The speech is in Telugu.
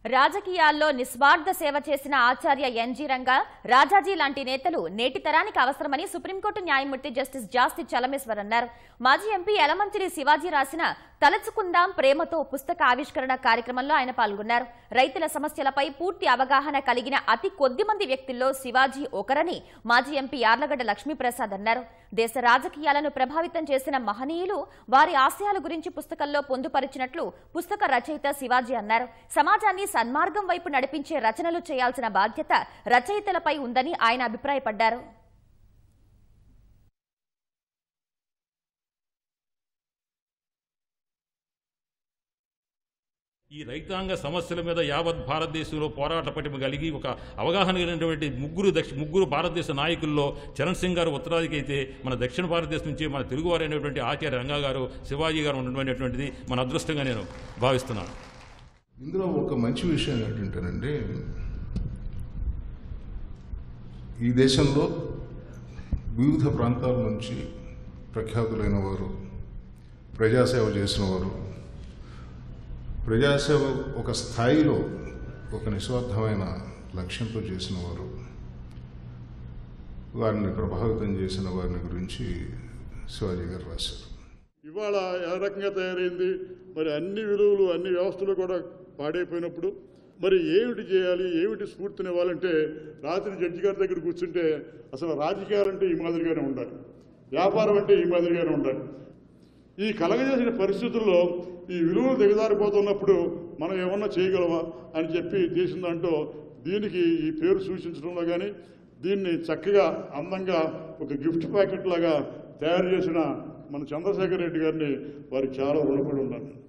రాజకీయాల్లో నిస్వార్థ సేవ చేసిన ఆచార్య ఎన్జీ రంగా రాజాజీ లాంటి నేతలు నేటి తరానికి అవసరమని సుప్రీంకోర్టు న్యాయమూర్తి జస్టిస్ జాస్తి చలమేశ్వర్ అన్నారు మాజీ ఎంపీ యలమంచిలి శివాజీ రాసిన తలచుకుందాం ప్రేమతో పుస్తక ఆవిష్కరణ కార్యక్రమంలో ఆయన పాల్గొన్నారు రైతుల సమస్యలపై పూర్తి అవగాహన కలిగిన అతి కొద్ది మంది వ్యక్తుల్లో శివాజీ ఒకరని మాజీ ఎంపీ యార్లగడ్డ లక్ష్మీప్రసాద్ అన్నారు దేశ రాజకీయాలను ప్రభావితం చేసిన మహనీయులు వారి ఆశయాల గురించి పుస్తకంలో పొందుపరిచినట్లు పుస్తక రచయిత శివాజీ అన్నారు సమాజాన్ని సన్మార్గం వైపు నడిపించే రచనలు చేయాల్సిన బాధ్యత రచయితలపై ఉందని ఆయన అభిప్రాయపడ్డారు ఈ రైతాంగ సమస్యల మీద యావత్ భారతదేశంలో పోరాట పటిమ కలిగి ఒక అవగాహన కలిగినటువంటి ముగ్గురు దక్ష ముగ్గురు భారతదేశ నాయకుల్లో చరణ్ సింగ్ గారు ఉత్తరాదికి అయితే మన దక్షిణ భారతదేశం నుంచి మన తెలుగువారు అయినటువంటి ఆచార్య రంగా గారు శివాజీ గారు ఉండటువంటిది మన అదృష్టంగా నేను భావిస్తున్నాను ఇందులో ఒక మంచి విషయం ఏంటంటేనండి ఈ దేశంలో వివిధ ప్రాంతాల నుంచి ప్రఖ్యాతులైన వారు ప్రజాసేవ చేసిన వారు ప్రజాసేవ ఒక స్థాయిలో ఒక నిస్వార్థమైన లక్ష్యంతో చేసిన వారు వారిని ప్రభావితం చేసిన వారిని గురించి శివాజీ గారు రాశారు ఇవాళ ఏ రకంగా తయారైంది మరి అన్ని విలువలు అన్ని వ్యవస్థలు కూడా పాడైపోయినప్పుడు మరి ఏమిటి చేయాలి ఏమిటి స్ఫూర్తినివ్వాలంటే రాత్రి జడ్జి గారి దగ్గర కూర్చుంటే అసలు రాజకీయాలు అంటే ఈ మాదిరిగానే ఉండాలి వ్యాపారం అంటే ఈ మాదిరిగానే ఉండాలి ఈ కలగజేసిన పరిస్థితుల్లో ఈ విలువలు దిగజారిపోతున్నప్పుడు మనం ఏమన్నా చేయగలమా అని చెప్పి చేసిన దాంట్లో దీనికి ఈ పేరు సూచించడంలో కానీ దీన్ని చక్కగా అందంగా ఒక గిఫ్ట్ ప్యాకెట్ లాగా తయారు చేసిన మన చంద్రశేఖర్ రెడ్డి గారిని వారికి చాలా రుణపడి ఉన్నాను